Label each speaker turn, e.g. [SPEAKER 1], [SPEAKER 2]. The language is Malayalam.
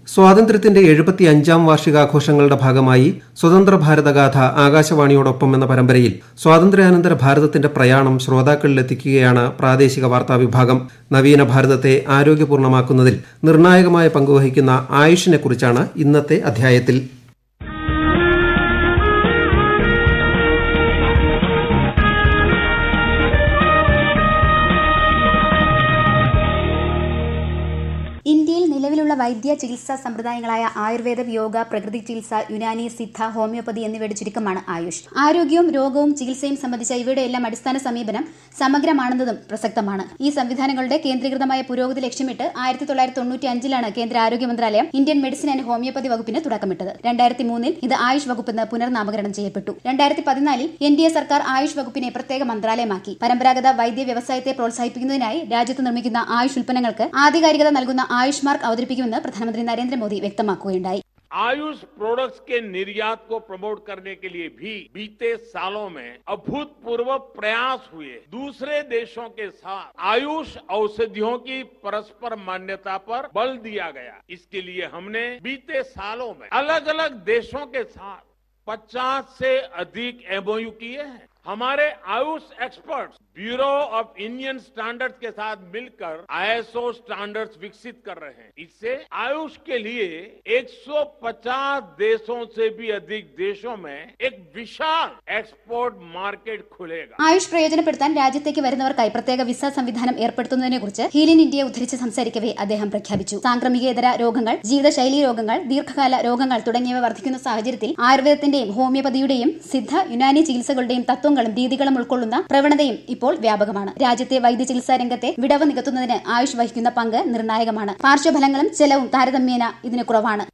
[SPEAKER 1] സ്വാതന്ത്ര്യത്തിന്റെ എഴുപത്തി അഞ്ചാം വാർഷികാഘോഷങ്ങളുടെ ഭാഗമായി സ്വതന്ത്ര ഭാരതഗാഥ ആകാശവാണിയോടൊപ്പം എന്ന പരമ്പരയിൽ സ്വാതന്ത്ര്യാനന്തര ഭാരതത്തിന്റെ പ്രയാണം ശ്രോതാക്കളിലെത്തിക്കുകയാണ് പ്രാദേശിക വാർത്താ വിഭാഗം നവീന ഭാരതത്തെ ആരോഗ്യപൂർണമാക്കുന്നതിൽ നിർണായകമായ പങ്കുവഹിക്കുന്ന ആയുഷിനെക്കുറിച്ചാണ് ഇന്നത്തെ അധ്യായത്തിൽ
[SPEAKER 2] ഇന്ത്യയിൽ നിലവിലുള്ള വൈദ്യ ചികിത്സാ സമ്പ്രദായങ്ങളായ ആയുർവേദം യോഗ പ്രകൃതി ചികിത്സ യുനാനി സിദ്ധ ഹോമിയോപ്പതി എന്നിവയുടെ ചുരുക്കമാണ് ആയുഷ് ആരോഗ്യവും രോഗവും ചികിത്സയും സംബന്ധിച്ച ഇവയുടെ എല്ലാം അടിസ്ഥാന സമീപനം സമഗ്രമാണെന്നതും പ്രസക്തമാണ് ഈ സംവിധാനങ്ങളുടെ കേന്ദ്രീകൃതമായ പുരോഗതി ലക്ഷ്യമിട്ട് ആയിരത്തി തൊള്ളായിരത്തി തൊണ്ണൂറ്റി അഞ്ചിലാണ് കേന്ദ്ര ആരോഗ്യ മന്ത്രാലയം ഇന്ത്യൻ മെഡിസിൻ ആൻഡ് ഹോമിയോപ്പതി വകുപ്പിന് തുടക്കമിട്ടത് രണ്ടായിരത്തി മൂന്നിൽ ഇത് ആയുഷ് വകുപ്പെന്ന് പുനർനാമകരണം ചെയ്യപ്പെട്ടു രണ്ടായിരത്തി പതിനാലിൽ എൻ ഡി എ സർക്കാർ ആയുഷ് വകുപ്പിനെ പ്രത്യേക മന്ത്രാലയമാക്കി പരമ്പരാഗത വൈദ്യ വ്യവസായത്തെ പ്രോത്സാഹിപ്പിക്കുന്നതിനായി രാജ്യത്ത് നിർമ്മിക്കുന്ന ആയുഷ് ഉൽപ്പന്നങ്ങൾക്ക് ആധികാരികത നൽകുന്ന ആയുഷ് മാർക്ക് അവതരിപ്പിക്കുമെന്ന് പ്രധാനമന്ത്രി നരേന്ദ്രമോദി വ്യക്തമാക്കുകയുണ്ടായി
[SPEAKER 3] आयुष प्रोडक्ट्स के निर्यात को प्रमोट करने के लिए भी बीते सालों में अभूतपूर्व प्रयास हुए दूसरे देशों के साथ आयुष औषधियों की परस्पर मान्यता पर बल दिया गया इसके लिए हमने बीते सालों में अलग अलग देशों के साथ 50 से अधिक एमओयू किए हैं हमारे Ayush experts bureau of Indian standards के साथ मिलकर आईएसओ स्टैंडर्ड्स विकसित कर रहे हैं इससे आयुष के लिए 150 देशों से भी अधिक देशों में एक विशाल एक्सपोर्ट मार्केट खुलेगा
[SPEAKER 2] ആയുഷ് പ്രയോജനപ്പെടുത്താൻ രാജ്യത്തേക്ക് വരുന്നവർക്കായി പ്രത്യേക വിസ സംവിധാനം ഏർപ്പെടുത്തുന്നതിനെ കുറിച്ച് ഹീലിൻ ഇന്ത്യയെ ഉദ്ധരിച്ച് സംസാരിക്കവേ അദ്ദേഹം പ്രഖ്യാപിച്ചു സാംക്രമികേതര രോഗങ്ങൾ ജീവിതശൈലി രോഗങ്ങൾ ദീർഘകാല രോഗങ്ങൾ തുടങ്ങിയവ വർദ്ധിക്കുന്ന സാഹചര്യത്തിൽ ആയുർവേദത്തിന്റെയും ഹോമിയോപ്പതിയുടെയും സിദ്ധ യുനാനി ചികിത്സകളുടെയും തത്വങ്ങളും രീതികളും ഉൾക്കൊള്ളുന്ന പ്രവണതയും ഇപ്പോൾ വ്യാപകമാണ് രാജ്യത്തെ വൈദ്യ ചികിത്സാ രംഗത്തെ വിടവ് നികത്തുന്നതിന് ആയുഷ് വഹിക്കുന്ന പങ്ക് നിർണായകമാണ് പാർശ്വഫലങ്ങളും ചെലവും താരതമ്യേന ഇതിന് കുറവാണ്